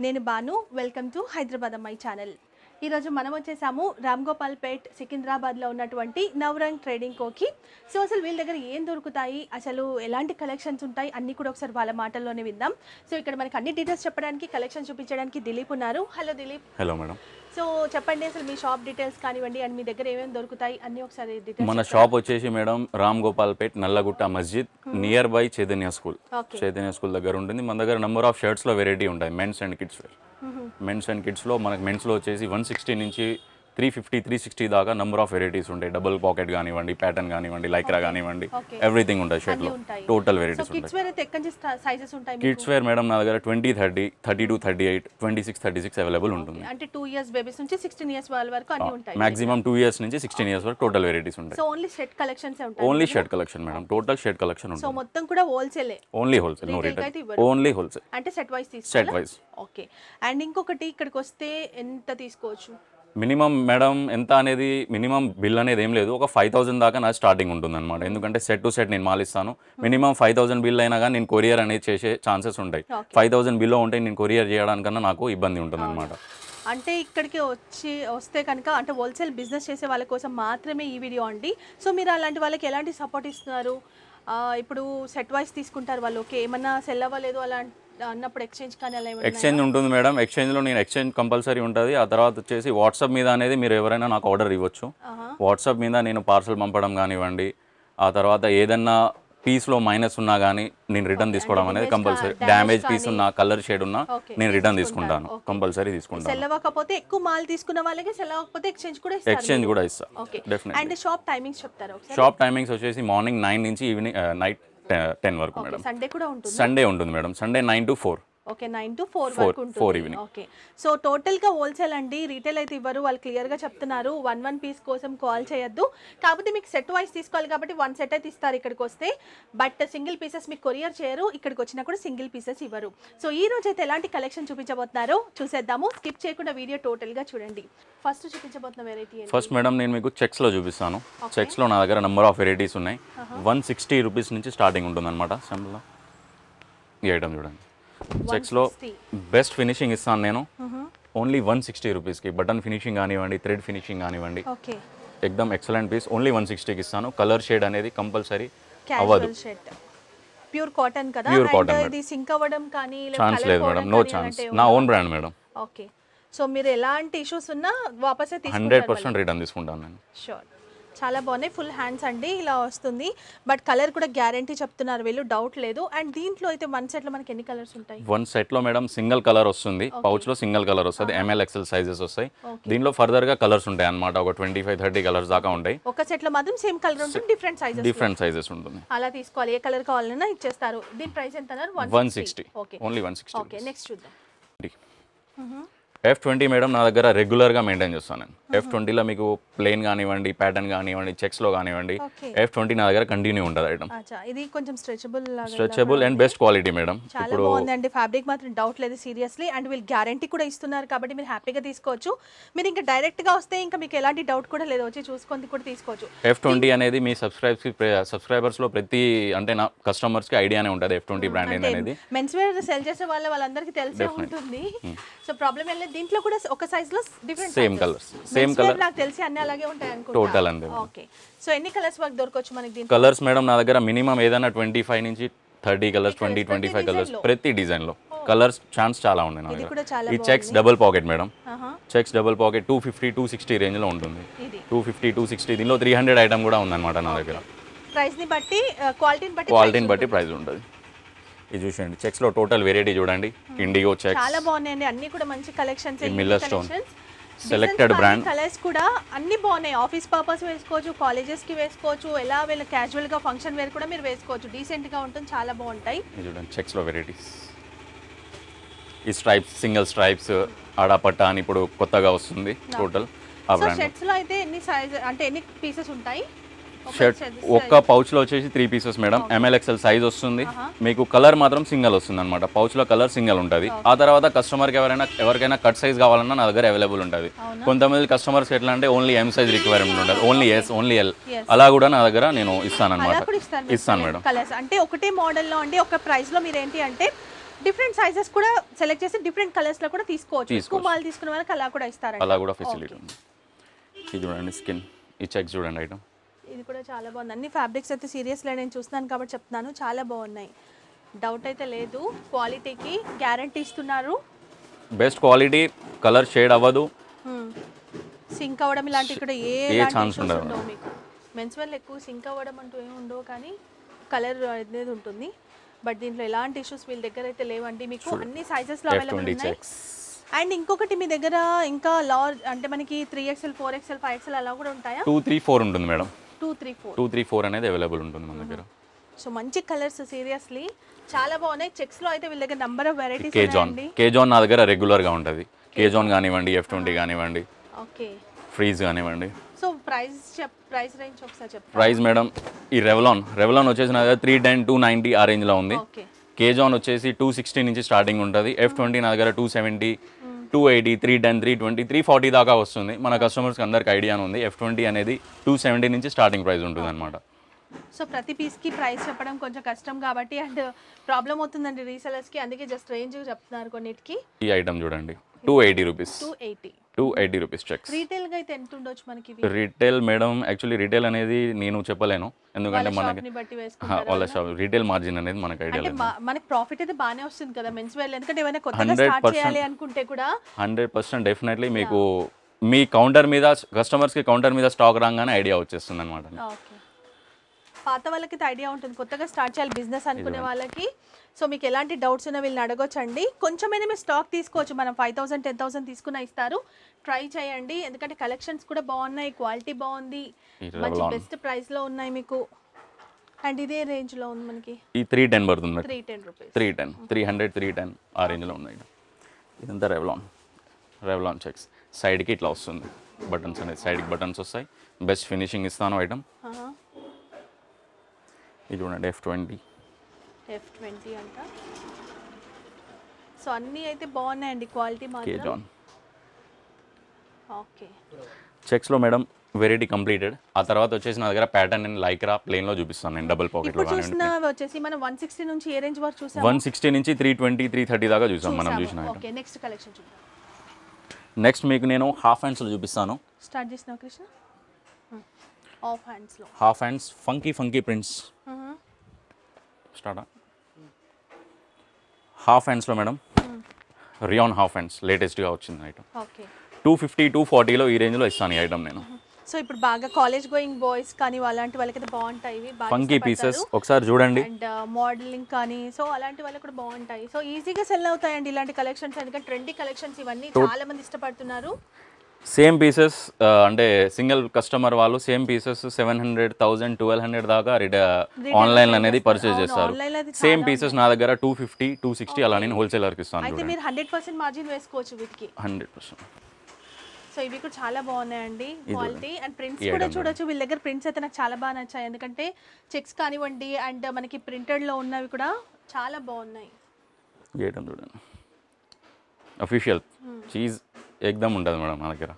నేను Banu welcome to Hyderabad అమ్మాయి channel ఈరోజు మనం వచ్చేసాము రామ్ గోపాల్ పేట్ సికింద్రాబాద్లో ఉన్నటువంటి నవరంగ్ ట్రేడింగ్ కోకి సో అసలు వీళ్ళ దగ్గర ఏం దొరుకుతాయి అసలు ఎలాంటి కలెక్షన్స్ ఉంటాయి అన్నీ కూడా ఒకసారి వాళ్ళ మాటల్లోనే విందాం సో ఇక్కడ మనకి అన్ని డీటెయిల్స్ చెప్పడానికి కలెక్షన్ చూపించడానికి దిలీప్ ఉన్నారు hello Dileep hello madam so చెప్పండి అసలు మీ షాప్ డీటెయిల్స్ కానివ్వండి అండ్ మీ దగ్గర ఏమేమి దొరుకుతాయి అన్నీ ఒకసారి డీటెయిల్స్ మన షాప్ వచ్చేసి madam Ramgopalpet Nallagutta మస్జిద్ near by Chaitanya school okay Chaitanya school దగ్గర ఉంటుంది మన దగ్గర నెంబర్ ఆఫ్ షర్ట్స్లో వెరైటీ ఉంటాయి men's and kids wear men's and కిడ్స్లో మనకి మెన్స్లో వచ్చేసి వన్ సిక్స్టీ నుంచి త్రీ ఫిఫ్టీ త్రీ సిక్స్టీ దాకా నెంబర్ ఆఫ్ వెరైటీస్ ఉంటాయి డబుల్ పాకెట్ కానివ్వండి ప్యాటర్న్ కానివ్వండి లైక్రా కానివ్వండి Okay. ఎవ్రీథింగ్ ఉంటుంది షర్ట్లో ఉంటాయి. టోటల్ సో వెరైటీస్ ఉంటాయి కిడ్స్ వేర్ అయితే ఎక్కడి నుంచి సైజెస్ ఉంటాయి మీకు? కిడ్స్ వేర్ మేడం నా దగ్గర twenty thirty thirty two thirty eight twenty six thirty six available ఉంటుంది అంటే టూ ఇయర్స్ బేబీస్ నుంచి సిక్స్టీన్ ఇయర్స్ వాళ్ళ వరకు అన్ని ఉంటాయి మాక్సిమం టూ ఇయర్స్ నుంచి సిక్స్టీన్ ఇయర్స్ వరకు టోటల్ వెరైటీస్ ఉంటాయి సో ఓన్లీ షర్ట్ కలెక్షన్స్ ఉంటాయి only shirt collection madam total shirt collection so ఉంటుంది మొత్తం కూడా హోల్సేలే ఓన్లీ హోల్సేల్ నో Retail కి అయితే రిటైల్ ఇవ్వరు. ఓన్లీ హోల్సేల్ అంటే సెట్ వైస్ సెట్ తీసుకోవాలి వైజ్ ఓకే అండ్ ఇంకొకటి ఇక్కడికి వస్తే ఎంత తీసుకోవచ్చు మినిమం మేడం ఎంత అనేది మినిమం బిల్ అనేది ఏం లేదు ఒక ఫైవ్ థౌసండ్ దాకా నా స్టార్టింగ్ ఉంటుంది అనమాట ఎందుకంటే సెట్ టు సెట్ నేను మాలిస్తాను మినిమం ఫైవ్ థౌసండ్ బిల్ అయినా కానీ నేను కొరియర్ అనేది చేసే ఛాన్సెస్ ఉంటాయి Okay. ఫైవ్ థౌసండ్ బిల్లో ఉంటే నేను కొరియర్ చేయడానికన్నా నాకు ఇబ్బంది ఉంటుంది అనమాట అంటే ఇక్కడికి వచ్చి వస్తే కనుక అంటే హోల్సేల్ బిజినెస్ చేసే వాళ్ళ కోసం మాత్రమే ఈ వీడియో అండి సో మీరు అలాంటి వాళ్ళకి ఎలాంటి సపోర్ట్ ఇస్తున్నారు ఆ, ఇప్పుడు సెట్ వైస్ తీసుకుంటారు వాళ్ళు ఓకే ఏమన్నా సెల్ అవ్వలేదు అలా అన్నప్పుడు ఎక్స్చేంజ్ కానీ అలా ఏమన్నా ఎక్స్చేంజ్ ఉంటుంది మేడం ఎక్స్చేంజ్లో నేను ఎక్స్చేంజ్ కంపల్సరీ ఉంటుంది ఆ తర్వాత వచ్చేసి వాట్సాప్ మీద అనేది మీరు ఎవరైనా నాకు ఆర్డర్ ఇవ్వచ్చు ఆహా. వాట్సాప్ మీద నేను పార్సల్ పంపడం కానివ్వండి ఆ తర్వాత ఏదన్నా పీస్లో మైనస్ ఉన్నా కానీ నేను రిటర్న్ తీసుకోవడం అనేది కంపల్సరీ డ్యామేజ్ పీస్ ఉన్నా కలర్ షేడ్ ఉన్నా Okay, నేను రిటర్న్ తీసుకుంటాను కంపల్సరీ తీసుకుంటాను సెల్ అవ్వకపోతే ఎక్కువ మాల్ తీసుకున్న వాళ్ళకి సెల్ అవ్వకపోతే ఎక్స్చేంజ్ కూడా ఇస్తారు ఎక్స్చేంజ్ కూడా ఇస్తా okay definite and shop timings చెప్తారా ఒకసారి షాప్ టైమింగ్స్ వచ్చేసి మార్నింగ్ నైన్ నుంచి ఈవినింగ్ నైట్ టెన్ వరకు మేడం సండే కూడా ఉంటుంది సండే ఉంటుంది madam Sunday nine to four okay nine to four Four- వరకు four ఉంటుంది evening. ఓకే సో టోటల్గా హోల్సేల్ అండి రీటైల్ అయితే ఇవ్వరు వాళ్ళు క్లియర్గా చెప్తున్నారు వన్ వన్ పీస్ కోసం కాల్ చేయొద్దు కాకపోతే మీకు సెట్ వైస్ తీసుకోవాలి కాబట్టి వన్ సెట్ అయితే ఇస్తారు ఇక్కడికి వస్తే బట్ సింగిల్ పీసెస్ మీకు కొరియర్ చేయరు ఇక్కడికి వచ్చినా కూడా సింగిల్ పీసెస్ ఇవ్వరు సో ఈ రోజు అయితే ఎలాంటి కలెక్షన్ చూపించబోతున్నారో చూసేద్దాము స్కిప్ చేయకుండా వీడియో టోటల్గా చూడండి ఫస్ట్ చూపించబోతున్న వెరైటీ ఏంటి ఫస్ట్ మేడం నేను మీకు చెక్స్లో చూపిస్తాను చెక్స్లో నా దగ్గర నెంబర్ ఆఫ్ వెరైటీస్ ఉన్నాయి వన్ సిక్స్టీ రూపీస్ నుంచి స్టార్టింగ్ ఉంటుంది అనమాట సెంబుల్లో ఈ ఐటమ్ చూడండి చెక్స్లో 160. బెస్ట్ ఫినిషింగ్ ఇస్తాను నేను ఓన్లీ వన్ సిక్స్టీ రూపీస్కి బటన్ ఫినిషింగ్ కానివ్వండి థ్రెడ్ ఫినిషింగ్ కానివ్వండి ఓకే ఎక్దమ్ ఎక్సలెంట్ పీస్ ఓన్లీ వన్ సిక్స్టీకి ఇస్తాను కలర్ షేడ్ అనేది కంపల్సరీ అవ్వదు క్యాజువల్ షర్ట్ ప్యూర్ కాటన్ కదా Pure And cotton, ఇది సింక్ అవ్వడం కానీ ఛాన్స్ లేదు మేడం నో ఛాన్స్ నా own brand madam okay so మీరు ఎలాంటి ఇష్యూస్ ఉన్నా వాపసే హండ్రెడ్ తీసుకుంటారు పర్సెంట్ రిటర్న్ తీసుకుంటాను నేను షూర్ చాలా బాగున్నాయి ఫుల్ హ్యాండ్స్ అండి ఇలా వస్తుంది బట్ కలర్ కూడా గ్యారంటీ చెప్తున్నారు వీళ్ళు డౌట్ లేదు అండ్ దీంట్లో అయితే వన్ సెట్లో మనకి ఎన్ని కలర్స్ ఉంటాయి వన్ సెట్లో మేడం సింగిల్ కలర్ వస్తుంది పౌచ్లో సింగిల్ కలర్ వస్తుంది ఎంఎల్ ఎక్సెల్ సైజెస్ వస్తాయి దీనిలో ఫర్దర్గా కలర్స్ ఉంటాయి అన్నమాట ఒక ట్వంటీ ఫైవ్ థర్టీ కలర్స్ దాకా ఉంటాయి ఒక సెట్లో మాత్రం సేమ్ కలర్ ఉంటుంది డిఫరెంట్ సైజెస్ డిఫరెంట్ సైజెస్ ఉంటుంది అలా తీసుకోవాలి ఏ కలర్ కావాలన్నా ఇచ్చేస్తారు దీని ప్రైస్ ఎంత అన్నారు one sixty okay only one sixty okay next చూద్దాం ఎఫ్ ట్వంటీ మేడం నా దగ్గర రెగ్యులర్గా మెయింటైన్ చేస్తాను నేను ఎఫ్ ట్వంటీలో మీకు ప్లేన్ కానివ్వండి ప్యాటర్న్ కానివ్వండి చెక్స్లో కానివ్వండి ఓకే ఎఫ్ ట్వంటీ నా దగ్గర కంటిన్యూ ఉంటుంది ఐటమ్ అచ్చా ఇది కొంచెం స్ట్రెచబుల్ లాగా stretchable and best quality madam చాలా ఇప్పుడు బాగుందండి ఫ్యాబ్రిక్ మాత్రం డౌట్ లేదు సీరియస్లీ అండ్ వీళ్ళు గ్యారంటీ కూడా ఇస్తున్నారు కాబట్టి మీరు హ్యాపీగా తీసుకోవచ్చు మీరు ఇంకా డైరెక్ట్గా వస్తే ఇంకా మీకు ఎలాంటి డౌట్ కూడా లేదు వచ్చి చూసుకొని కూడా తీసుకోవచ్చు ఎఫ్ ట్వంటీ అనేది మీ సబ్స్క్రైబ్స్కి సబ్స్క్రైబర్స్లో ప్రతి అంటే నా కస్టమర్స్కి ఐడియానే ఉంటుంది ఎఫ్ ట్వంటీ బ్రాండ్ ఏందనేది మెన్స్ వేర్ సెల్ చేసే వాళ్ళ వాళ్ళందరికీ తెలిసే ఉంటుంది సో ప్రాబ్లం ఏం లేదు దీంట్లో కూడా ఒక సైజ్ లో different same colours same colour నాకు తెలిసి అన్ని అలాగే ఉంటాయి అనుకుంటా టోటల్ అండి ఓకే సో ఎన్ని కలర్స్ వరకు దొరకవచ్చు మనకి దీంట్లో కలర్స్ మేడం నా దగ్గర మినిమం ఏదైనా ట్వంటీ ఫైవ్ నుంచి thirty colours twenty twenty five colours ప్రతి డిజైన్లో కలర్స్ ఛాన్స్ చాలా ఉన్నాయి నా ఇది దగ్గర కూడా చాలా ఈ చెక్స్ డబుల్ పాకెట్ మేడం ఆహా, checks double pocket two fifty two sixty రేంజ్లో ఉంటుంది ఇది టూ ఫిఫ్టీ టూ సిక్స్టీ దీనిలో త్రీ హండ్రెడ్ ఐటమ్ కూడా ఉందన్నమాట నా దగ్గర ప్రైస్ ని బట్టి క్వాలిటీని బట్టి క్వాలిటీని బట్టి ప్రైస్ ఉంటుంది ఇది చూసేయండి చెక్స్లో టోటల్ వెరైటీ చూడండి ఇండిగో చెక్స్ చాలా బాగున్నాయండి అన్ని కూడా మంచి కలెక్షన్స్ ఈ Miller Stone. Selected brand. Colours కూడా అన్ని బాగున్నాయి ఆఫీస్ పర్పస్ వేసుకోవచ్చు కాలేజెస్ కి వేసుకోవచ్చు ఎలా వీళ్ళ క్యాజువల్ గా ఫంక్షన్ వేర్ కూడా మీరు వేసుకోవచ్చు డీసెంట్ గా ఉంటుంది చాలా బాగుంటాయి ఇది చూడండి చెక్స్లో వెరైటీస్ ఈ స్ట్రైప్స్ సింగిల్ స్ట్రైప్స్ ఆడాపట్ట అని ఇప్పుడు కొత్తగా వస్తుంది టోటల్ ఆ సో బ్రాండ్ షర్ట్స్ లో అయితే ఎన్ని సైజ్ అంటే ఎన్ని పీసెస్ ఉంటాయి ఒక షర్ట్ set ఒక్క పౌచ్లో వచ్చేసి three pieces madam M L XL size వస్తుంది మీకు కలర్ మాత్రం సింగల్ వస్తుంది అనమాట పౌచ్లో కలర్ సింగల్ ఉంటుంది ఆ తర్వాత కస్టమర్కి ఎవరైనా ఎవరికైనా కట్ సైజ్ కావాలన్నా నా దగ్గర అవైలబుల్ ఉంటుంది కొంతమంది కస్టమర్స్ ఎట్లా అంటే ఓన్లీ ఎం సైజ్ రిక్వైర్మెంట్ ఉంటుంది only S only L Yes. అలా కూడా నా దగ్గర నేను ఇస్తాను అలా అనమాట కూడా ఇస్తాను ఇస్తాను మేడం కలర్స్ అంటే ఒకటే మోడల్లో అండి ఒక ప్రైస్ లో మీరు ఏంటి అంటే డిఫరెంట్ సైజెస్ కూడా సెలెక్ట్ చేసి డిఫరెంట్ కలర్స్ లో కూడా తీసుకోవచ్చు ఎక్కువ తీసుకోవచ్చు. మాల్ తీసుకున్న వాళ్ళకి అలా కూడా ఇస్తారండి అలా కూడా ఫెసిలిటీ ఉంది ఇది చూడండి స్కిన్ ఈ చెక్స్ చూడండి ఐటమ్ ఇది కూడా చాలా బాగుంది అన్ని ఫ్యాబ్రిక్స్ అయితే సీరియస్లీ నేను చూస్తున్నాను కాబట్టి చెప్తున్నాను చాలా బాగున్నాయి డౌట్ అయితే లేదు క్వాలిటీకి గ్యారంటీ ఇస్తున్నారు బెస్ట్ క్వాలిటీ కలర్ షేడ్ అవ్వదు సింక్ అవ్వడం ఇలాంటి ఇక్కడ ఏ ఏ ఇలాంటి chance issues ఉండదు. ఉండవు మీకు మెన్స్ వేర్ ఎక్కువ సింక్ అవ్వడం అంటూ ఏమి ఉండవు కానీ కలర్ అనేది ఉంటుంది బట్ దీంట్లో ఎలాంటి ఇష్యూస్ వీళ్ళ దగ్గర అయితే లేవండి మీకు అన్ని సైజెస్లో ఎఫ్ అవైలబుల్ ట్వంటీ ఉన్నాయి చెక్స్ అండ్ ఇంకొకటి మీ దగ్గర ఇంకా లార్జ్ అంటే మనకి three XL four XL five XL అలా కూడా ఉంటాయా టూ త్రీ ఫోర్ ఉంటుంది madam two three four two three four అనేది అవైలబుల్ ఉంటుంది మన దగ్గర సో మంచి కలర్స్ సీరియస్లీ చాలా బాగున్నాయి చెక్స్ లో అయితే వీళ్ళ దగ్గర నంబర్ ఆఫ్ వెరైటీస్ కేజాన్ ఉన్నాయండి కేజాన్ నా దగ్గర రెగ్యులర్గా ఉంటుంది కేజాన్ కానివ్వండి ఎఫ్ ట్వంటీ కానివ్వండి ఓకే ఫ్రీజ్ కానివ్వండి సో ప్రైస్ చెప్ ప్రైస్ రేంజ్ ఒకసారి చెప్ ప్రైస్ మేడం ఈ రెవలాన్ రెవలాన్ వచ్చేసి నా దగ్గర త్రీ టెన్ టూ నైంటీ ఆ రేంజ్లో ఉంది ఓకే కేజాన్ వచ్చేసి టూ సిక్స్టీ నుంచి స్టార్టింగ్ ఉంటుంది ఎఫ్ ట్వంటీ నా దగ్గర two seventy two eighty three ten three twenty three forty దాకా వస్తుంది మన కస్టమర్స్కి అందరికి ఐడియా ఉంది ఎఫ్ ట్వంటీ అనేది టూ సెవెంటీ నుంచి స్టార్టింగ్ ప్రైస్ ఉంటుంది అనమాట సో ప్రతి పీస్ కి ప్రైస్ చెప్పడం కొంచెం కష్టం కాబట్టి అండ్ ప్రాబ్లం అవుతుందండి రీసెలర్స్ కి అందుకే జస్ట్ రేంజ్ చెప్తున్నారు కొన్నిటికి ఈ ఐటమ్ చూడండి two eighty rupees two eighty two eighty rupees checks retail గా అయితే ఎంత ఉండొచ్చు మనకి ఇవి? రీటైల్ మేడం యాక్చువల్లీ రీటైల్ అనేది నేను చెప్పలేను ఎందుకంటే వాళ్ళ మనకి షాప్ ని బట్టి హా, వేసుకుంటారు వాళ్ళ షాప్ రీటైల్ మార్జిన్ అనేది మనకు ఐడియా అంటే లేదు మా- మనకి ప్రాఫిట్ అయితే బాగానే వస్తుంది కదా మెన్స్ వేర్ ఎందుకంటే ఏమైనా కొత్తగా 100% స్టార్ట్ చేయాలి అనుకుంటే కూడా హండ్రెడ్ పర్సెంట్ డెఫినెట్లీ మీకు మీ కౌంటర్ మీద కస్టమర్స్కి కౌంటర్ మీద స్టాక్ రాగానే ఐడియా వచ్చేస్తుంది అనమాట ఓకే పాత వాళ్ళకి ఐడియా ఉంటుంది కొత్తగా స్టార్ట్ చేయాలి బిజినెస్ అనుకునే వాళ్ళకి సో మీకు ఎలాంటి డౌట్స్ ఉన్నా వీళ్ళని అడగొచ్చండి కొంచెమైనా మీరు స్టాక్ తీసుకోవచ్చు మనం ఫైవ్ థౌసండ్ టెన్ థౌసండ్ తీసుకున్న ఇస్తారు ట్రై చేయండి ఎందుకంటే కలెక్షన్స్ కూడా బాగున్నాయి క్వాలిటీ బాగుంది ఈ మంచి Revlon. బెస్ట్ ప్రైస్లో ఉన్నాయి మీకు అండ్ ఇదే రేంజ్లో ఉంది మనకి ఈ త్రీ టెన్ పడుతుంది three ten rupees three ten three hundred three ten ఆ రేంజ్లో ఉన్నాయి ఇదంతా రెవలాన్ రెవలాన్ చెక్స్ సైడ్కి ఇట్లా వస్తుంది బటన్స్ అనేది సైడ్కి బటన్స్ వస్తాయి బెస్ట్ ఫినిషింగ్ ఇస్తాను ఐటమ్ ఇది చూడండి ఎఫ్ ట్వంటీ ఎఫ్ ట్వంటీ అంట సో అన్నీ అయితే బాగున్నాయండి క్వాలిటీ మాత్రం కేజాన్ ఓకే చెక్స్లో మేడం వెరైటీ కంప్లీటెడ్ ఆ తర్వాత వచ్చేసి నా దగ్గర ప్యాటర్న్ అండ్ లైక్రా ప్లేన్లో చూపిస్తాను నేను డబుల్ పాకెట్లో ఇప్పుడు కానివ్వండి చూసిన వచ్చేసి మనం వన్ సిక్స్టీ నుంచి ఏ రేంజ్ వరకు చూసాం వన్ సిక్స్టీ నుంచి త్రీ ట్వంటీ త్రీ థర్టీ దాకా చూసాం మనం చూసిన ఐటమ్ ఓకే నెక్స్ట్ కలెక్షన్ చూద్దాం నెక్స్ట్ మీకు నేను హాఫ్ హ్యాండ్స్లో చూపిస్తాను స్టార్ట్ చేసినావు కృష్ణ ఆఫ్ హ్యాండ్స్లో half hands funky funky prints స్టార్టా హాఫ్ హ్యాండ్స్లో మేడం రియాన్ హాఫ్ హ్యాండ్స్ లేటెస్ట్గా వచ్చింది item okay two fifty two ఫార్టీలో ఈ రేంజ్లో ఇస్తాను ఈ ఐటమ్ నేను సో ఇప్పుడు బాగా కాలేజ్ గోయింగ్ బాయ్స్ కానీ అలాంటి వాళ్ళకైతే బాగుంటాయి ఇవి బాగా ఫంకీ పీసెస్ ఒకసారి చూడండి అండ్ మోడలింగ్ కానీ సో అలాంటి వాళ్ళకి కూడా బాగుంటాయి సో ఈజీగా సెల్ అవుతాయండి ఇలాంటి కలెక్షన్స్ ఎందుకంటే ట్రెండీ కలెక్షన్స్ ఇవన్నీ చాలా మంది ఇష్టపడుతున్నారు సేమ్ పీసెస్ అంటే సింగిల్ కస్టమర్ వాళ్ళు same pieces seven hundred thousand twelve hundred దాకా రిట ఆన్లైన్ అనేది పర్చేస్ అవును, చేస్తారు online లో అది సేమ్ పీసెస్ నా దగ్గర టూ ఫిఫ్టీ టూ సిక్స్టీ అలా నేను హోల్సేలర్కి ఇస్తాను అయితే చూడండి మీరు హండ్రెడ్ పర్సెంట్ మార్జిన్ వేసుకోవచ్చు వీటికి హండ్రెడ్ పర్సెంట్ సో ఇవి కూడా చాలా బాగున్నాయండి క్వాలిటీ అండ్ ప్రింట్స్ ఈ కూడా item చూడొచ్చు వీళ్ళ దగ్గర ప్రింట్స్ అయితే నాకు చాలా బాగా నచ్చాయి ఎందుకంటే చెక్స్ కానివ్వండి అండ్ మనకి printed లో ఉన్నవి కూడా చాలా బాగున్నాయి చేయడం చూడండి అఫీషియల్ చీజ్ ఎగ్దమ్ ఉంటుంది మేడం నా దగ్గర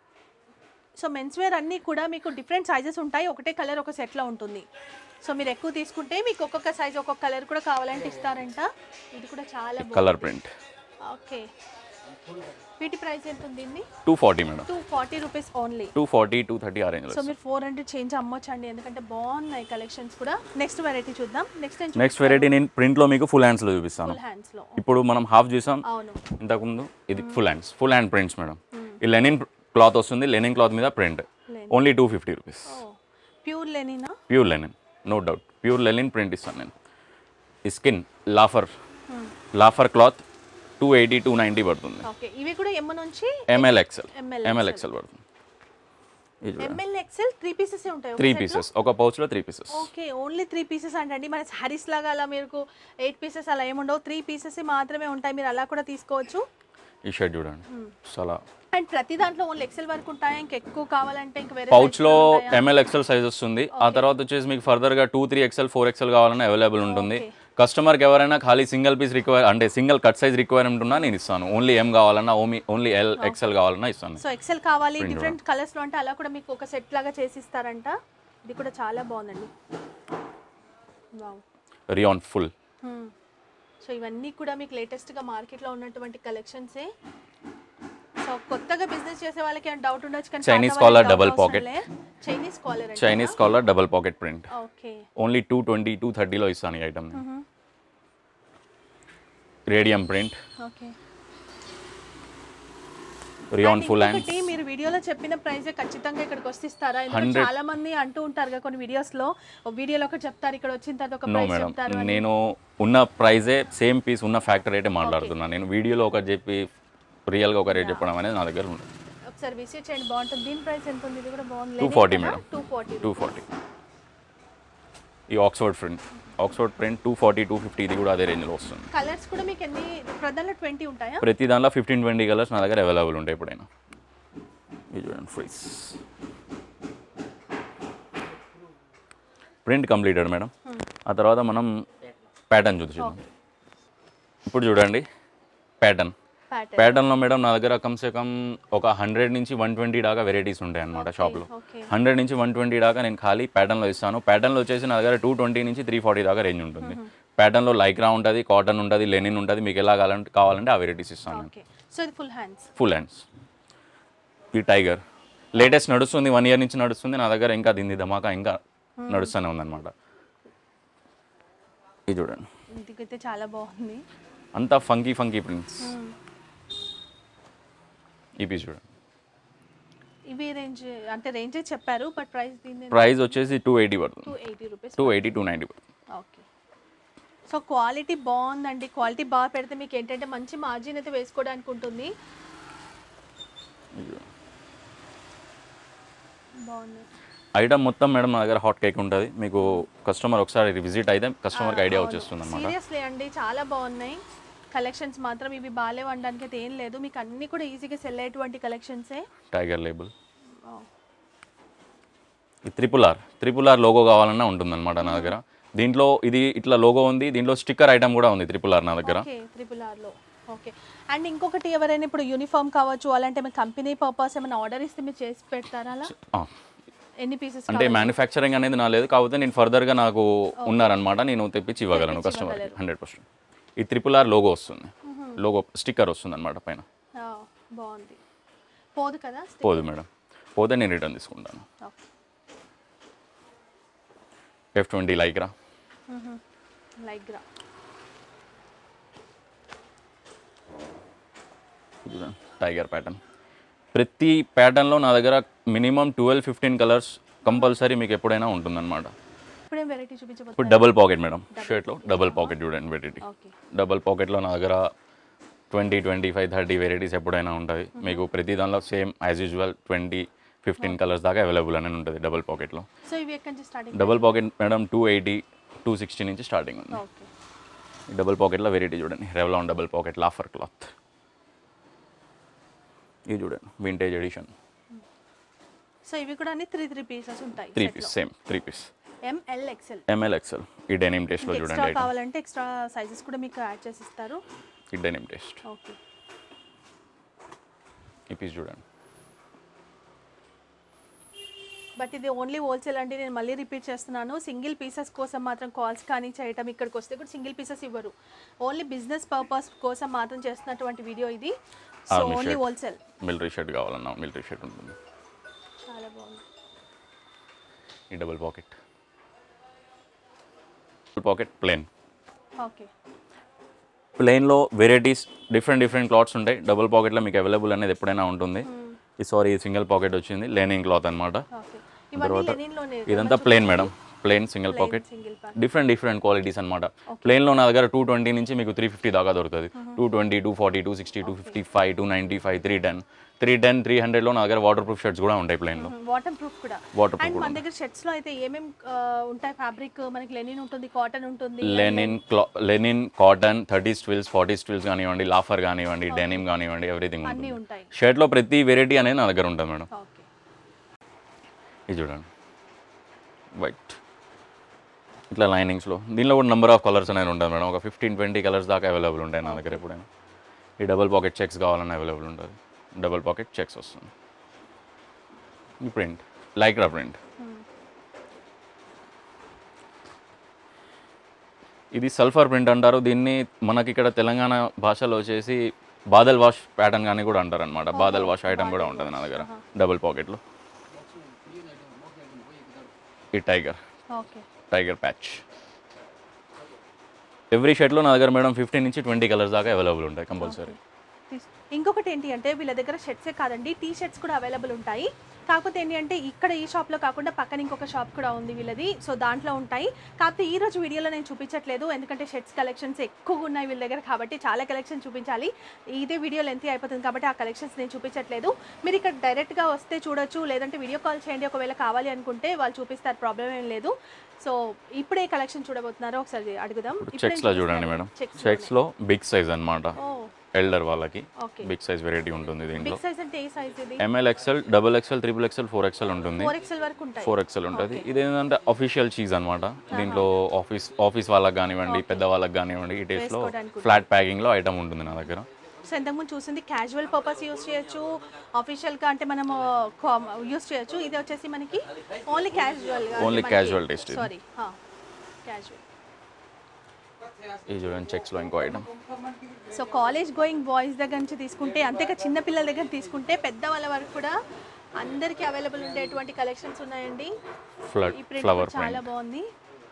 సో మెన్స్ వేర్ అన్నీ కూడా మీకు డిఫరెంట్ సైజెస్ ఉంటాయి ఒకటే కలర్ ఒక సెట్లో ఉంటుంది సో మీరు ఎక్కువ తీసుకుంటే మీకు ఒక్కొక్క సైజ్ ఒక్కొక్క కలర్ కూడా కావాలంటే ఇస్తారంట ఇది కూడా చాలా బాగుంది కలర్ ప్రింట్ ఓకే వీటి ప్రైస్ ఎంత ఉంది ఇది two forty madam two forty rupees only two forty two thirty ఆ రేంజ్లో సో మీరు ఫోర్ హండ్రెడ్ చేంజ్ అమ్మొచ్చండి ఎందుకంటే బాగున్నాయి కలెక్షన్స్ కూడా నెక్స్ట్ వెరైటీ చూద్దాం నెక్స్ట్ ఏం నెక్స్ట్ వెరైటీ నేను ప్రింట్లో మీకు ఫుల్ హ్యాండ్స్లో చూపిస్తాను ఫుల్ హ్యాండ్స్లో ఇప్పుడు మనం హాఫ్ చూసాం అవును ఇంతకుముందు ఇది full hands full hand prints madam ఈ లెనిన్ క్లాత్ వస్తుంది లెనిన్ క్లాత్ మీద print Lenin. Only two fifty rupees ఓ ప్యూర్ లెనినా pure linen no doubt pure linen print ఇస్తాను నేను ఈ స్కిన్ లాఫర్ లాఫర్ cloth two eighty two ninety పడుతుంది ఓకే ఇవి కూడా ఎమ్ నుంచి M L XL ML M L XL పడుతుంది ఇది ఎంఎల్ ఎక్సెల్ త్రీ పీసెస్ ఉంటాయి త్రీ పీసెస్ ఒక పౌచ్లో three pieces okay only three pieces అంటండి మన సారీస్ లాగా అలా మీకు ఎయిట్ పీసెస్ అలా ఏముండవు త్రీ పీసెస్ మాత్రమే ఉంటాయి మీరు అలా కూడా తీసుకోవచ్చు ఈ షర్ట్ చూడండి చాలా అండ్ ప్రతి దాంట్లో ఓన్లీ ఎక్సెల్ వరకు ఉంటాయా ఇంకా ఎక్కువ కావాలంటే ఇంకా వేరే పౌచ్లో ఎంఎల్ ఎక్సెల్ సైజ్ వస్తుంది ఆ తర్వాత వచ్చేసి మీకు ఫర్దర్గా two three XL four XL కావాలన్నా అవైలబుల్ ఉంటుంది కస్టమర్కి ఎవరైనా ఖాళీ సింగిల్ పీస్ రిక్వైర్ అంటే సింగిల్ కట్ సైజ్ రిక్వైర్మెంట్ ఉన్నా నేను ఇస్తాను ఓన్లీ ఎం కావాలన్నా ఓన్లీ ఓన్లీ ఎల్ ఎక్సెల్ కావాలన్నా ఇస్తాను సో ఎక్సెల్ కావాలి డిఫరెంట్ కలర్స్ లో అంటే అలా కూడా మీకు ఒక సెట్ లాగా చేసి ఇస్తారంట ఇది కూడా చాలా బాగుందండి వావ్ రియాన్ ఫుల్ సో ఇవన్నీ కూడా మీకు లేటెస్ట్గా మార్కెట్లో ఉన్నటువంటి కలెక్షన్సే సో కొత్తగా బిజినెస్ చేసే వాళ్ళకి ఏమైనా డౌట్ ఉండొచ్చు కానీ Chinese పాత వాళ్ళకి collar doubt double అవసరం pocket. లే. Chinese collar Chinese collar double pocket print okay only two twenty two థర్టీలో ఇస్తాను ఈ item radium print okay rayon full hand ఇంకొకటి మీరు వీడియోలో చెప్పిన ప్రైస్ ఖచ్చితంగా ఇక్కడికి వస్తే ఇస్తారా ఎందుకంటే Hundred- చాలా మంది అంటూ ఉంటారు కదా కొన్ని వీడియోస్ లో ఒక వీడియోలో ఒకటి చెప్తారు ఇక్కడ వచ్చిన తర్వాత ఒక నో ప్రైస్ మేడం చెప్తారు అని. నేను ఉన్న ప్రైజే సేమ్ పీస్ ఉన్న ఫ్యాక్టరీ రేటే మాట్లాడుతున్నాను నేను వీడియోలో ఒకటి చెప్పి రియల్గా ఒక రేట్ చెప్పడం అనేది నా దగ్గర ఉండదు ఒకసారి విసిట్ చేయండి బాగుంటుంది దీని ప్రైస్ ఎంత ఉంది ఇది కూడా బాగుంది 240 madam. Two forty two forty ఈ Oxford print Oxford print two forty two fifty ఇది కూడా అదే రేంజ్లో వస్తుంది కలర్స్ కూడా మీకు ఎన్ని ప్రధాన ట్వంటీ ఉంటాయా ప్రతి దాంట్లో ఫిఫ్టీన్ ట్వంటీ కలర్స్ నా దగ్గర అవైలబుల్ ఉంటాయి ఎప్పుడైనా ఇది చూడండి ఫ్రీస్ ప్రింట్ కంప్లీటెడ్ మేడం ఆ తర్వాత మనం ప్యాటర్న్ చూద్దాం ఇప్పుడు చూడండి ప్యాటర్న్ ప్యాటర్న్ ప్యాటర్న్లో మేడం నా దగ్గర కమ్సే కమ్ ఒక హండ్రెడ్ నుంచి వన్ ట్వంటీ దాకా వెరైటీస్ ఉంటాయి అనమాట షాప్లో ఓకే హండ్రెడ్ నుంచి వన్ ట్వంటీ దాకా నేను ఖాళీ ప్యాటర్న్లో ఇస్తాను ప్యాటర్న్లో వచ్చేసి నా దగ్గర టూ ట్వంటీ నుంచి త్రీ ఫార్టీ దాకా రేంజ్ ఉంటుంది ప్యాటర్న్లో లైక్రా ఉంటుంది కాటన్ ఉంటుంది లెనిన్ ఉంటుంది మీకు ఎలా కావాలంటే కావాలంటే ఆ వెరైటీస్ ఇస్తాను నేను ఓకే సో ఇది ఫుల్ హ్యాండ్స్ ఫుల్ హ్యాండ్స్ ఈ టైగర్ లేటెస్ట్ నడుస్తుంది వన్ ఇయర్ నుంచి నడుస్తుంది నా దగ్గర ఇంకా దీన్ని ధమాకా ఇంకా నడుస్తూనే ఉందన్నమాట ఇది చూడండి ఇదికైతే చాలా బాగుంది అంతా ఫంకీ ఫంకీ ప్రింట్స్ ఈ పీస్ చూడండి ఇవి రేంజ్ అంటే రేంజ్ చెప్పారు బట్ ప్రైస్ దీని ప్రైస్ వచ్చేసి టూ ఎయిటీ పడుతుంది two eighty rupees two eighty two ninety పడుతుంది ఓకే సో క్వాలిటీ బాగుందండి క్వాలిటీ బాగా పెడితే మీకు ఏంటంటే మంచి మార్జిన్ అయితే వేసుకోవడానికి ఉంటుంది ఇది చూడండి. బాగుంది ఐటమ్ మొత్తం మేడం నా దగ్గర హాట్ కేక్ ఉంటుంది మీకు కస్టమర్ ఒకసారి విజిట్ అయితే కస్టమర్కి ఐడియా వచ్చేస్తుంది అనమాట సీరియస్లీ అండి చాలా బాగున్నాయి కలెక్షన్స్ మాత్రం ఇవి బాగాలేవు అనడానికి అయితే ఏం లేదు మీకు అన్ని కూడా ఈజీగా సెల్ అయ్యేటువంటి కలెక్షన్సే టైగర్ లేబుల్ ఈ triple R triple R logo కావాలన్నా ఉంటుందన్నమాట నా దగ్గర దీంట్లో ఇది ఇట్లా లోగో ఉంది దీంట్లో స్టిక్కర్ ఐటమ్ కూడా ఉంది త్రిపుల్ ఆర్ నా దగ్గర ఓకే త్రిపుల్ ఆర్లో ఓకే అండ్ ఇంకొకటి ఎవరైనా ఇప్పుడు యూనిఫామ్ కావచ్చు అలాంటి మీ కంపెనీ పర్పస్ ఏమైనా ఆర్డర్ ఇస్తే మీరు చేసి పెడతారా అలా ఆ, ఎన్ని పీసెస్ అంటే మ్యానుఫ్యాక్చరింగ్ అనేది నా లేదు కాకపోతే నేను ఫర్దర్గా నాకు ఉన్నారనమాట నేను తెప్పించి ఇవ్వగలను తెప్పించి కస్టమర్కి ఇవ్వగలరు. హండ్రెడ్ పర్సెంట్ ఈ త్రిపుల్ ఆర్ లోగో వస్తుంది లోగో స్టిక్కర్ వస్తుంది అనమాట పైన బాగుంది పోదు కదా పోదు మేడం పోతే నేను రిటర్న్ తీసుకుంటాను okay F twenty Lycra Lycra tiger pattern ప్రతి ప్యాటర్న్లో నా దగ్గర minimum twelve fifteen colours compulsory మీకు ఎప్పుడైనా ఉంటుందన్నమాట ఇప్పుడేం వెరైటీ చూపించబోతున్నారు ఇప్పుడు డబుల్ పాకెట్ మేడం షర్ట్లో డబుల్ పాకెట్ చూడండి వెరైటీ ఓకే డబుల్ పాకెట్లో నా దగ్గర twenty twenty five thirty varieties ఎప్పుడైనా ఉంటుంది మీకు ప్రతి దానిలో same as usual twenty fifteen colours దాకా అవైలబుల్ అని ఉంటుంది డబుల్ పాకెట్లో సో ఇవి ఎక్కడి నుంచి starting double pocket madam two eighty two sixty నుంచి స్టార్టింగ్ ఉంది ఓకే ఈ డబుల్ పాకెట్లో వెరైటీ చూడండి రెవలాన్ డబుల్ పాకెట్ లాఫర్ క్లాత్ ఇది చూడండి వింటేజ్ ఎడిషన్ సో ఇవి కూడా అన్ని త్రీ త్రీ పీసెస్ ఉంటాయి three piece same three piece M L XL M L XL ఈ డెనిమ్ టేస్ట్లో ఎక్స్ట్రా చూడండి item. కావాలంటే ఎక్స్ట్రా సైజెస్ కూడా మీకు యాడ్ చేసి ఇస్తారు ఈ డెనిమ్ టేస్ట్ ఓకే ఈ పీస్ చూడండి బట్ ఇది ఓన్లీ హోల్సేల్ అండి నేను మళ్ళీ రిపీట్ చేస్తున్నాను సింగిల్ పీసెస్ కోసం మాత్రం కాల్స్ కానీ చేయటం ఇక్కడికి వస్తే కూడా సింగిల్ పీసెస్ ఇవ్వరు ఓన్లీ బిజినెస్ పర్పస్ కోసం మాత్రం చేస్తున్నటువంటి వీడియో ఇది so Army only shirt. Wholesale military shirt కావాలన్నా మిలిటరీ షర్ట్ ఉంటుంది చాలా బాగుంది ఈ double pocket double pocket plain okay ప్లేన్లో వెరైటీస్ డిఫరెంట్ డిఫరెంట్ క్లాత్స్ ఉంటాయి డబుల్ పాకెట్లో మీకు అవైలబుల్ అనేది ఎప్పుడైనా ఉంటుంది ఈ సారీ సింగిల్ పాకెట్ వచ్చింది లేనింగ్ క్లాత్ అనమాట ఓకే ఇవన్నీ లెనిన్లోనే ఇదంతా plain madam plain single pocket single pack different different qualities అనమాట ప్లేన్లో నా దగ్గర టూ ట్వంటీ నుంచి మీకు త్రీ ఫిఫ్టీ దాకా దొరుకుతుంది two twenty two forty two sixty two fifty five two ninety five three ten three ten three హండ్రెడ్లో నా దగ్గర వాటర్ ప్రూఫ్ షర్ట్స్ కూడా ఉంటాయి ప్లేన్లో వాటర్ ప్రూఫ్ కూడా వాటర్ అండ్ ప్రూఫ్ మన దగ్గర షర్ట్స్ లో అయితే ఏమేమి ఉంటాయి ఫ్యాబ్రిక్ మనకి లెనిన్ ఉంటుంది కాటన్ ఉంటుంది లెనిన్ క్లా linen cotton thirty styles forty styles కానివ్వండి లాఫర్ కానివ్వండి డెనిమ్ కానివ్వండి ఎవ్రీథింగ్ అన్నీ ఉంటుంది ఉంటాయి షర్ట్లో ప్రతి వెరైటీ అనేది నా దగ్గర ఉంటుంది మేడం ఓకే ఇది చూడండి వైట్ ఇట్లా లైనింగ్స్లో దీనిలో కూడా నెంబర్ ఆఫ్ కలర్స్ అనేది ఉంటుంది మేడం ఒక ఫిఫ్టీన్ ట్వంటీ కలర్స్ దాకా అవైలబుల్ ఉంటాయి నా దగ్గర ఎప్పుడైనా ఈ డబుల్ పాకెట్ చెక్స్ కావాలన్నా అవైలబుల్ ఉంటుంది డబుల్ పాకెట్ చెక్స్ వస్తుంది ఈ ప్రింట్ లైక్రా ప్రింట్ ఇది సల్ఫర్ ప్రింట్ అంటారు దీన్ని మనకి ఇక్కడ తెలంగాణ భాషలో వచ్చేసి బాదల్ వాష్ ప్యాటర్న్ కానీ కూడా అంటారు అనమాట బాదల్ వాష్ ఐటమ్ కూడా ఉంటుంది నా దగ్గర డబుల్ పాకెట్లో ఈ tiger okay tiger patch every షర్ట్లో నా దగ్గర మేడం ఫిఫ్టీన్ నుంచి ట్వంటీ కలర్స్ దాకా అవైలబుల్ ఉంటాయి కంపల్సరీ తీస్- ఇంకొకటి ఏంటి అంటే వీళ్ళ దగ్గర షర్ట్సే కాదండి టీ షర్ట్స్ కూడా అవైలబుల్ ఉంటాయి కాకపోతే ఏంటి అంటే ఇక్కడ ఈ షాప్లో కాకుండా పక్కన ఇంకొక షాప్ కూడా ఉంది వీళ్ళది సో దాంట్లో ఉంటాయి కాకపోతే ఈ రోజు వీడియోలో నేను చూపించట్లేదు ఎందుకంటే షర్ట్స్ కలెక్షన్స్ ఎక్కువగా ఉన్నాయి వీళ్ళ దగ్గర కాబట్టి చాలా కలెక్షన్ చూపించాలి ఇదే వీడియో లెంత్ అయిపోతుంది కాబట్టి ఆ కలెక్షన్స్ నేను చూపించట్లేదు మీరు ఇక్కడ డైరెక్ట్గా వస్తే చూడొచ్చు లేదంటే వీడియో కాల్ చేయండి ఒకవేళ కావాలి అనుకుంటే వాళ్ళు చూపిస్తారు ప్రాబ్లం ఏం లేదు సో ఇప్పుడే కలెక్షన్ చూడబోతున్నారో ఒకసారి అడుగుదాం చెక్స్లో చూడండి మేడం చెక్స్ చెక్స్లో బిగ్ సైజ్ అన్నమాట ఓ ఎల్డర్ వాళ్ళకి ఓకే బిగ్ సైజ్ వెరైటీ ఉంటుంది దీంట్లో బిగ్ సైజ్ అంటే ఏ సైజ్ ఇది M L XL double XL triple XL four XL ఉంటుంది ఫోర్ ఎక్స్ఎల్ వరకు ఉంటాయి ఫోర్ ఎక్సెల్ ఉంటుంది ఇది ఏంటంటే అఫీషియల్ చీజ్ అనమాట దీంట్లో ఆఫీస్ ఆఫీస్ వాళ్ళకి కానివ్వండి పెద్ద వాళ్ళకి కానివ్వండి ఈ టేస్ట్లో వేసుకోవడానికి ఫ్లాట్ ప్యాకింగ్లో ఐటమ్ ఉంటుంది నా దగ్గర సో ఇంతకుముందు చూసింది క్యాజువల్ పర్పస్ యూస్ చేయొచ్చు అఫీషియల్గా అంటే మనము యూస్ చేయొచ్చు ఇది వచ్చేసి మనకి only casual Only casual taste ఇది. సారీ క్యాజువల్ ఈ చూడండి చెక్స్లో ఇంకో item so college going boys దగ్గర నుంచి తీసుకుంటే అంతేగా చిన్న పిల్లల దగ్గర తీసుకుంటే పెద్ద వాళ్ళ వరకు కూడా అందరికీ అవైలబుల్ ఉండేటువంటి కలెక్షన్స్ ఉన్నాయండి ఫ్లడ్ ఈ ప్రింట్ ఫ్లవర్ చాలా ప్రింట్ బాగుంది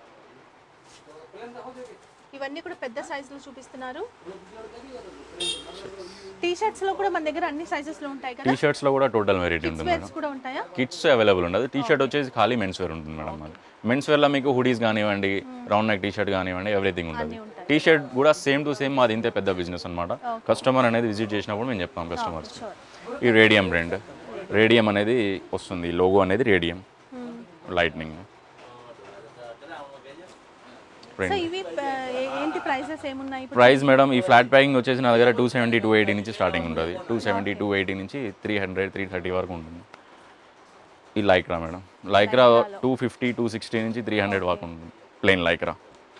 ఇవన్నీ కూడా పెద్ద సైజులో చూపిస్తున్నారు టీ షర్ట్స్ లో కూడా మన దగ్గర అన్ని సైజెస్ లో ఉంటాయి కదా టీ షర్ట్స్లో కూడా టోటల్ వెరైటీ ఉంటుంది మేడం వేర్స్ కూడా ఉంటాయా కిడ్స్ అవైలబుల్ ఉండదు టీ షర్ట్ వచ్చేసి ఖాళీ మెన్స్ వేర్ ఉంటుంది మేడం మనకి మెన్స్ వేర్లో మీకు హుడీస్ కానివ్వండి రౌండ్ నెక్ టీ షర్ట్ కానివ్వండి ఎవ్రీథింగ్ ఉంటుంది ఉంటాయి. టీ షర్ట్ కూడా సేమ్ టు సేమ్ మాది ఇంతే పెద్ద బిజినెస్ అనమాట కస్టమర్ అనేది విజిట్ చేసినప్పుడు మేము చెప్తాం కస్టమర్స్ షూర్ ఈ రేడియం బ్రాండ్ రేడియం అనేది వస్తుంది లోగో అనేది రేడియం లైట్నింగ్ సో ఇవి ఆ, ఏ- ఏంటి ప్రైసెస్ ఏమున్నాయి ఇప్పుడు ప్రైస్ మేడం ఈ ఫ్లాట్ ప్యాకింగ్ వచ్చేసి నా దగ్గర టూ సెవెంటీ టూ ఎయిటీ నుంచి స్టార్టింగ్ ఉంటుంది టూ సెవెంటీ టూ ఎయిటీ నుంచి త్రీ హండ్రెడ్ త్రీ థర్టీ వరకు ఉంటుంది ఈ Lycra madam Lycra two fifty two sixty నుంచి త్రీ హండ్రెడ్ వరకు ఉంటుంది ప్లెయిన్ లైక్రా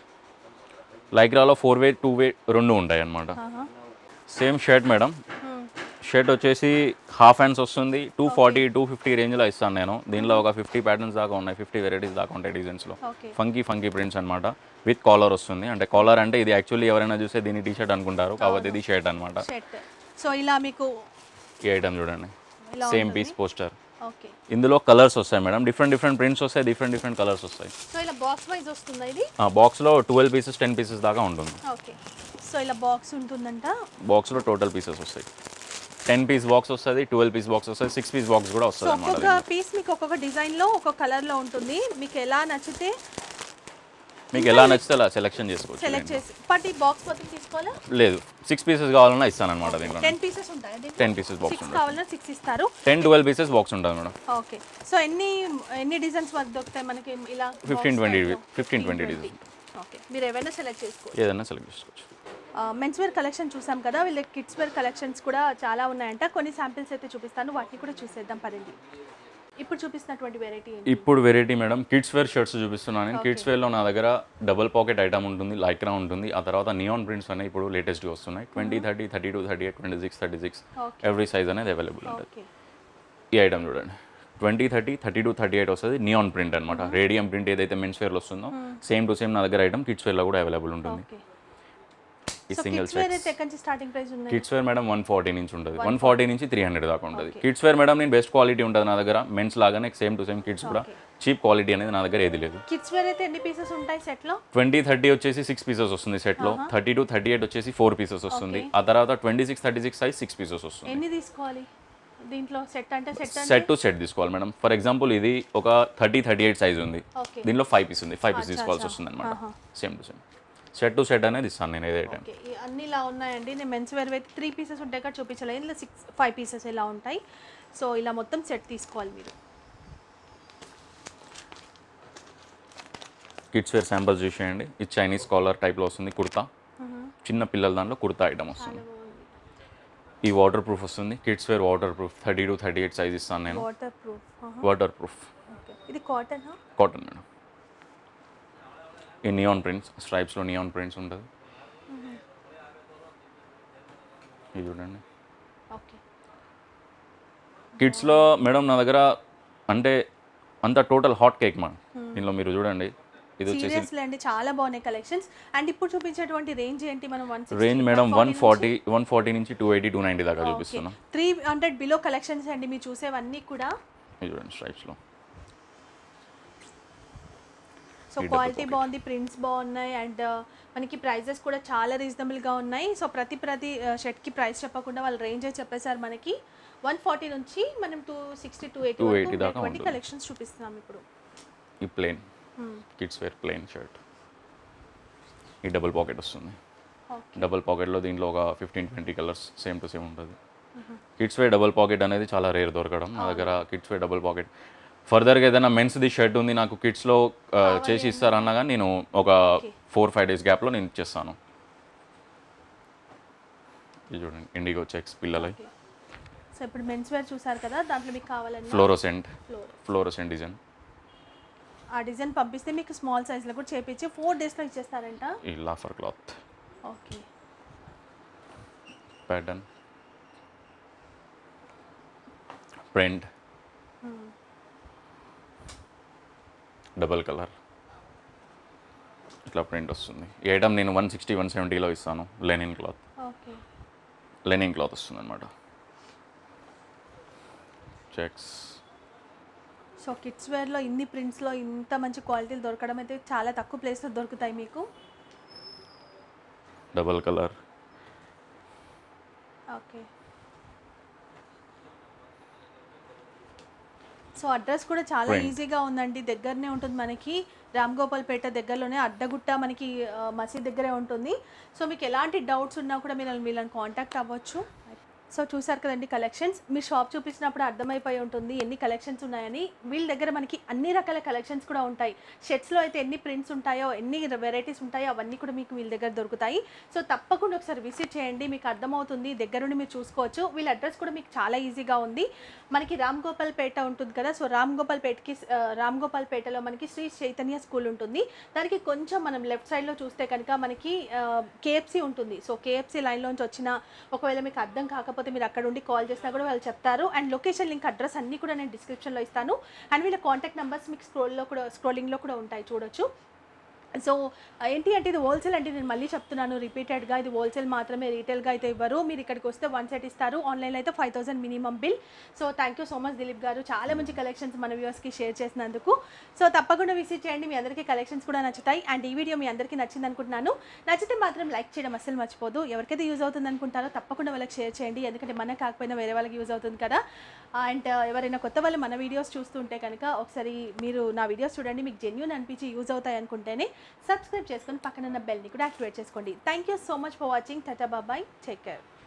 లైక్రాలో ఫోర్ వే టూ వే రెండు ఉంటాయి అన్నమాట ఆహా. Same shirt madam Hmm. Shirt వచ్చేసి హాఫ్ హ్యాండ్స్ వస్తుంది టూ ఫార్టీ టూ ఫిఫ్టీ రేంజ్లో ఇస్తాను నేను దీనిలో ఒక ఫిఫ్టీ ప్యాటర్న్స్ దాకా ఉన్నాయి ఫిఫ్టీ వెరైటీస్ దాకా ఉంటాయి డిజైన్స్లో ఓకే ఫంకీ ఫంకీ ప్రింట్స్ అనమాట విత్ కాలర్ వస్తుంది అంటే కాలర్ అంటే ఇది యాక్చువల్లీ ఎవరైనా చూస్తే దీన్ని టీ షర్ట్ అనుకుంటారు కాబట్టి ఇది షర్ట్ అనమాట షర్ట్ సో ఇలా మీకు ఈ ఐటమ్ చూడండి ఇలా సేమ్ పీస్ పోస్టర్ ఓకే ఇందులో కలర్స్ వస్తాయి మేడం డిఫరెంట్ డిఫరెంట్ ప్రింట్స్ వస్తాయి డిఫరెంట్ డిఫరెంట్ కలర్స్ వస్తాయి సో ఇలా బాక్స్ వైజ్ వస్తుందా ఇది బాక్స్లో ట్వెల్వ్ పీసెస్ టెన్ పీసెస్ దాకా ఉంటుంది ఓకే సో ఇలా బాక్స్ ఉంటుందంట బాక్స్లో టోటల్ పీసెస్ వస్తాయి టెన్ పీస్ బాక్స్ వస్తుంది ట్వెల్వ్ పీస్ బాక్స్ వస్తుంది సిక్స్ పీస్ బాక్స్ కూడా సో వస్తుంది అనమాట ఒక్కొక్క పీస్ మీకు ఒక్కొక్క డిజైన్ లో ఒక్కొక్క కలర్ లో ఉంటుంది మీకు ఎలా నచ్చితే మీకు ఎలా నచ్చితే అలా సెలెక్షన్ చేసుకోవచ్చు సెలెక్ట్ చేసి బట్ ఈ బాక్స్ మొత్తం తీసుకోవాలా లేదు సిక్స్ పీసెస్ కావాలన్నా ఇస్తాను అనమాట దీంట్లో టెన్ పీసెస్ ఉంటాయి టెన్ పీసెస్ బాక్స్ సిక్స్ ఉంటుంది కావాలన్నా సిక్స్ ఇస్తారు టెన్ ట్వెల్వ్ పీసెస్ బాక్స్ ఉంటుంది మేడం ఓకే సో ఎన్ని ఎన్ని డిజైన్స్ వరకు దొరుకుతాయి మనకి ఇలా fifteen twenty fifteen twenty designs okay మీరు ఏవైనా సెలెక్ట్ చేసుకోవచ్చు ఏదైనా సెలెక్ట్ చేసుకోవచ్చు మెన్స్ వేర్ కలెక్షన్ చూసాం కదా వీళ్ళ కిడ్స్ వేర్ కలెక్షన్స్ కూడా చాలా ఉన్నాయంట కొన్ని శాంపిల్స్ అయితే చూపిస్తాను వాటిని కూడా చూసేద్దాం పదండి ఇప్పుడు చూపిస్తున్నటువంటి వెరైటీ ఏంటి ఇప్పుడు variety madam kids wear shirts చూపిస్తున్నాను నేను కిడ్స్ వేర్లో నా దగ్గర డబుల్ పాకెట్ ఐటమ్ ఉంటుంది లైక్రా ఉంటుంది ఆ తర్వాత నియాన్ ప్రింట్స్ అనేవి ఇప్పుడు లేటెస్ట్గా వస్తున్నాయి twenty thirty thirty two thirty eight twenty six thirty six okay every size అనేది అవైలబుల్ ఉంటుంది ఓకే ఈ ఐటమ్ చూడండి twenty thirty thirty two thirty eight వస్తుంది నియాన్ ప్రింట్ అనమాట రేడియం ప్రింట్ ఏదైతే మెన్స్ వేర్లో వస్తుందో సేమ్ టు సేమ్ నా దగ్గర ఐటమ్ కిడ్స్ వేర్లో కూడా అవైలబుల్ ఉంటుంది ఓకే ఈ సో సింగిల్ కిడ్స్ వేర్ అయితే ఎక్కడి నుంచి స్టార్టింగ్ ప్రైస్ ఉన్నాయి kids wear madam one forty నుంచి ఉంటుంది వన్ ఫార్టీ నుంచి త్రీ హండ్రెడ్ దాకా ఉంటుంది కిడ్స్ వేర్ మేడం నేను బెస్ట్ క్వాలిటీ ఉంటుంది నా దగ్గర మెన్స్ లాగానే సేమ్ టు సేమ్ కిడ్స్ కూడా చీప్ క్వాలిటీ అనేది నా దగ్గర ఏది లేదు కిడ్స్ వేర్ అయితే ఎన్ని పీసెస్ ఉంటాయి సెట్ లో ట్వంటీ థర్టీ వచ్చేసి సిక్స్ పీసెస్ వస్తుంది సెట్లో థర్టీ టు థర్టీ ఎయిట్ వచ్చేసి ఫోర్ పీసెస్ వస్తుంది ఆ తర్వాత twenty six thirty six size six pieces వస్తుంది ఎన్ని తీసుకోవాలి దీంట్లో సెట్ అంటే సెట్ అంటే సెట్ టు సెట్ తీసుకోవాలి మేడం ఫర్ ఎగ్జాంపుల్ ఇది ఒక థర్టీ థర్టీ ఎయిట్ సైజ్ ఉంది ఓకే దీనిలో ఫైవ్ పీస్ ఉంది ఫైవ్ పీస్ తీసుకోవాల్సి వస్తుంది అనమాట same to same set to set అనేది ఇస్తాను నేను ఏదైతే ఓకే ఈ అన్ని ఇలా ఉన్నాయండి నేను మెన్స్ వేర్ అయితే త్రీ పీసెస్ ఉంటాయి కదా చూపించలేదు ఇందులో సిక్స్ ఫైవ్ పీసెస్ ఇలా ఉంటాయి సో ఇలా మొత్తం సెట్ తీసుకోవాలి మీరు కిడ్స్ వేర్ శాంపుల్స్ చూసేయండి ఇది చైనీస్ కాలర్ టైప్లో వస్తుంది కుర్తా చిన్న పిల్లల దాంట్లో కుర్తా ఐటమ్ వస్తుంది ఈ వాటర్ ప్రూఫ్ వస్తుంది kids wear waterproof thirty to thirty eight size ఇస్తాను నేను waterproof waterproof okay ఇది కాటన్ కాటన్ మేడం ఈ నియాన్ ప్రింట్స్ స్ట్రైప్స్లో నియాన్ ప్రింట్స్ ఉంటుంది ఇది చూడండి ఓకే కిడ్స్లో మేడం నా దగ్గర అంటే అంత టోటల్ హాట్ కేక్ మా దీనిలో మీరు చూడండి ఇది వచ్చేసి సీరియస్లీ అండి చాలా బాగున్నాయి కలెక్షన్స్ అండ్ ఇప్పుడు చూపించేటువంటి రేంజ్ ఏంటి మనం one range madam one forty one forty నుంచి టూ ఎయిటీ టూ నైంటీ దాకా చూపిస్తున్నాం త్రీ హండ్రెడ్ బిలో కలెక్షన్స్ అండి మీరు చూసేవన్నీ కూడా ఇది చూడండి స్ట్రైప్స్లో సో క్వాలిటీ బాగుంది ప్రింట్స్ బాగున్నాయి అండ్ మనకి ప్రైజెస్ కూడా చాలా రీజనబుల్గా ఉన్నాయి సో ప్రతి ప్రతి షర్ట్కి ప్రైస్ చెప్పకుండా వాళ్ళు రేంజ్ చెప్పేశారు మనకి వన్ ఫార్టీ నుంచి మనం టూ సిక్స్టీ టూ ఎయిటీ 280 దాకా వరకు ఉంటుంది. కలెక్షన్స్ చూపిస్తున్నాం ఇప్పుడు ఈ plain kids wear plain shirt ఈ డబుల్ పాకెట్ వస్తుంది ఓకే డబుల్ పాకెట్లో దీంట్లో ఒక fifteen twenty colours same to same ఉంటుంది కిడ్స్ వేర్ డబుల్ పాకెట్ అనేది చాలా రేర్ దొరకడం నా దగ్గర కిడ్స్ వేర్ డబుల్ పాకెట్ ఫర్దర్గా ఏదైనా మెన్స్ది షర్ట్ ఉంది నాకు కిడ్స్లో చేసి ఇస్తారన్నా కానీ నేను ఒక ఫోర్ ఫైవ్ డేస్ గ్యాప్లో నేను ఇచ్చేస్తాను ఇది చూడండి ఇండిగో చెక్స్ పిల్లలై సో ఇప్పుడు మెన్స్ వేర్ చూసారు కదా దాంట్లో మీకు కావాలని ఫ్లోరోసెంట్ ఫ్లోర్ ఫ్లోరోసెంట్ డిజైన్ ఆ డిజైన్ పంపిస్తే మీకు స్మాల్ సైజ్లో కూడా చేపించి ఫోర్ డేస్లో ఇచ్చేస్తారంట ఈ లాఫర్ cloth okay pattern print double colour ఇట్లా ప్రింట్ వస్తుంది ఈ ఐటమ్ నేను వన్ సిక్స్టీ వన్ సెవెంటీలో ఇస్తాను linen cloth okay linen cloth వస్తుంది అనమాట చెక్స్ సో కిడ్స్ వేర్లో ఇన్ని ప్రింట్స్లో ఇంత మంచి క్వాలిటీలు దొరకడం అయితే చాలా తక్కువ ప్లేస్లో దొరుకుతాయి మీకు double colour okay so address కూడా చాలా Print. ఈజీగా ఉందండి దగ్గరనే ఉంటుంది మనకి రామ్ గోపాల్పేట దగ్గరలోనే అడ్డగుట్ట మనకి ఆ, మసీద్ దగ్గరే ఉంటుంది సో మీకు ఎలాంటి డౌట్స్ ఉన్నా కూడా మీరు వీళ్ళని కాంటాక్ట్ అవ్వచ్చు సో చూసారు కదండి కలెక్షన్స్ మీ షాప్ చూపించినప్పుడు అర్థమైపోయి ఉంటుంది ఎన్ని కలెక్షన్స్ ఉన్నాయని వీళ్ళ దగ్గర మనకి అన్ని రకాల కలెక్షన్స్ కూడా ఉంటాయి షర్ట్స్లో అయితే ఎన్ని ప్రింట్స్ ఉంటాయో ఎన్ని వెరైటీస్ ఉంటాయో అవన్నీ కూడా మీకు వీళ్ళ దగ్గర దొరుకుతాయి సో తప్పకుండా ఒకసారి విజిట్ చేయండి మీకు అర్థమవుతుంది దగ్గరుండి మీరు చూసుకోవచ్చు వీళ్ళ అడ్రస్ కూడా మీకు చాలా ఈజీగా ఉంది మనకి రామ్ గోపాల్ పేట ఉంటుంది కదా సో రామ్ గోపాల్ పేటకి ఆ, రామ్ గోపాల్ పేటలో మనకి శ్రీ చైతన్య స్కూల్ ఉంటుంది దానికి కొంచెం మనం లెఫ్ట్ సైడ్లో చూస్తే కనుక మనకి కేఎఫ్సి ఉంటుంది సో కేఎఫ్సి లైన్లోంచి వచ్చిన ఒకవేళ మీకు అర్థం కాకపోతే మీరు అక్కడ ఉండి కాల్ చేసినా కూడా వాళ్ళు చెప్తారు అండ్ లొకేషన్ లింక్ అడ్రస్ అన్నీ కూడా నేను డిస్క్రిప్షన్లో ఇస్తాను అండ్ వీళ్ళ కాంటాక్ట్ నెంబర్స్ మీకు స్క్రోల్లో కూడా స్క్రోలింగ్లో కూడా ఉంటాయి చూడొచ్చు సో ఏంటి అంటే ఇది హోల్సేల్ అంటే నేను మళ్ళీ చెప్తున్నాను రిపీటెడ్గా ఇది హోల్సేల్ మాత్రమే రీటైల్గా అయితే ఇవ్వరు మీరు ఇక్కడికి వస్తే వన్ సెట్ ఇస్తారు ఆన్లైన్లో అయితే five thousand minimum bill so thank you so much Dilip garu చాలా మంచి కలెక్షన్స్ మన వ్యూవర్స్కి షేర్ చేసినందుకు సో తప్పకుండా విజిట్ చేయండి మీ అందరికీ కలెక్షన్స్ కూడా నచ్చుతాయి అండ్ ఈ వీడియో మీ అందరికీ నచ్చింది అనుకుంటున్నాను నచ్చితే మాత్రం లైక్ చేయడం అస్సలు మర్చిపోదు ఎవరికైతే యూజ్ అవుతుంది అనుకుంటారో తప్పకుండా వాళ్ళకి షేర్ చేయండి ఎందుకంటే మనకు కాకపోయినా వేరే వాళ్ళకి యూజ్ అవుతుంది కదా అండ్ ఎవరైనా కొత్త వాళ్ళు మన వీడియోస్ చూస్తుంటే కనుక ఒకసారి మీరు నా వీడియోస్ చూడండి మీకు జెన్యున్ అనిపించి యూజ్ అవుతాయి అనుకుంటేనే సబ్స్క్రైబ్ చేసుకొని పక్కన ఉన్న బెల్ని కూడా యాక్టివేట్ చేసుకోండి thank you so much for watching టాటా బాబాయ్ టేక్ కేర్